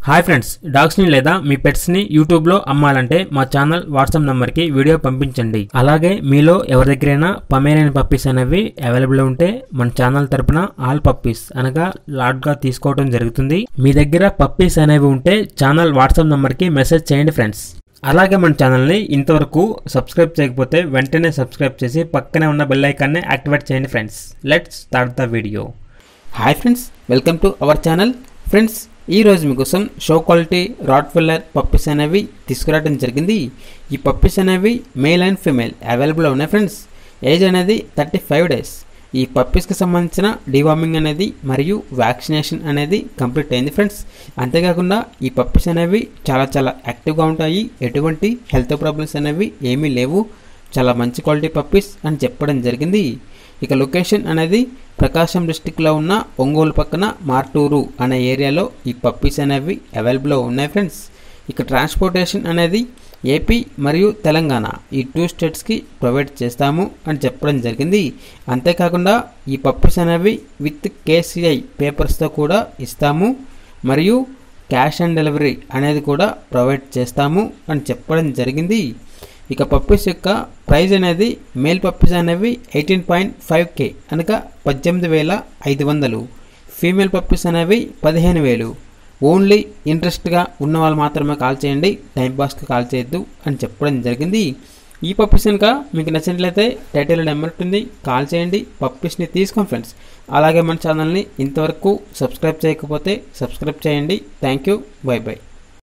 hi friends డాగ్స్ని లేదా మీ పెట్స్ని యూట్యూబ్లో అమ్మాలంటే మా ఛానల్ వాట్సాప్ నెంబర్కి వీడియో పంపించండి అలాగే మీలో ఎవరి దగ్గరైనా పమేరియన్ పప్పీస్ అనేవి అవైలబుల్ ఉంటే మన ఛానల్ తరపున ఆల్ పప్పీస్ అనగా లాట్గా తీసుకోవడం జరుగుతుంది మీ దగ్గర పప్పీస్ అనేవి ఉంటే ఛానల్ వాట్సాప్ నెంబర్కి మెసేజ్ చేయండి ఫ్రెండ్స్ అలాగే మన ఛానల్ని ఇంతవరకు సబ్స్క్రైబ్ చేయకపోతే వెంటనే సబ్స్క్రైబ్ చేసి పక్కనే ఉన్న బెల్ ఐకాన్ని యాక్టివేట్ చేయండి friends let's start the video hi friends welcome to our channel friends ఈ రోజు మీకోసం show quality rottweiler puppies అనేవి తీసుకురావడం జరిగింది ఈ పప్పీస్ అనేవి మేల్ అండ్ ఫీమేల్ అవైలబుల్ ఉన్నాయి ఫ్రెండ్స్ ఏజ్ అనేది థర్టీ ఫైవ్ డేస్ ఈ పప్పీస్కి సంబంధించిన డివార్మింగ్ అనేది మరియు వ్యాక్సినేషన్ అనేది కంప్లీట్ అయింది ఫ్రెండ్స్ అంతేకాకుండా ఈ పప్పీస్ అనేవి చాలా చాలా యాక్టివ్గా ఉంటాయి ఎటువంటి హెల్త్ ప్రాబ్లమ్స్ అనేవి ఏమీ లేవు చాలా మంచి క్వాలిటీ పప్పీస్ అని చెప్పడం జరిగింది ఇక లొకేషన్ అనేది ప్రకాశం డిస్టిక్లో ఉన్న ఒంగోలు పక్కన మార్టూరు అనే ఏరియాలో ఈ పప్పీస్ అనేవి అవైలబుల్లో ఉన్నాయి ఫ్రెండ్స్ ఇక ట్రాన్స్పోర్టేషన్ అనేది ఏపీ మరియు తెలంగాణ ఈ టూ స్టేట్స్కి ప్రొవైడ్ చేస్తాము అని చెప్పడం జరిగింది అంతేకాకుండా ఈ పప్పీస్ అనేవి విత్ కేసీఐ పేపర్స్తో కూడా ఇస్తాము మరియు క్యాష్ ఆన్ డెలివరీ అనేది కూడా ప్రొవైడ్ చేస్తాము అని చెప్పడం జరిగింది ఇక పప్పీస్ యొక్క ప్రైస్ అనేది మేల్ పప్పీస్ అనేవి ఎయిటీన్ పాయింట్ ఫైవ్ కే అనగా పద్దెనిమిది వేల ఐదు వందలు ఫీమేల్ పప్పీస్ అనేవి పదిహేను వేలు ఓన్లీ ఇంట్రెస్ట్గా ఉన్న వాళ్ళు మాత్రమే కాల్ చేయండి టైంపాస్కి కాల్ చేయొద్దు అని చెప్పడం జరిగింది ఈ పప్పీస్ కనుక మీకు నచ్చినట్లయితే టైటిల్ నెంబర్ ఉంటుంది కాల్ చేయండి పప్పీస్ని తీసుకోండి ఫ్రెండ్స్ అలాగే మన ఛానల్ని ఇంతవరకు సబ్స్క్రైబ్ చేయకపోతే సబ్స్క్రైబ్ చేయండి థ్యాంక్ యూ బై బై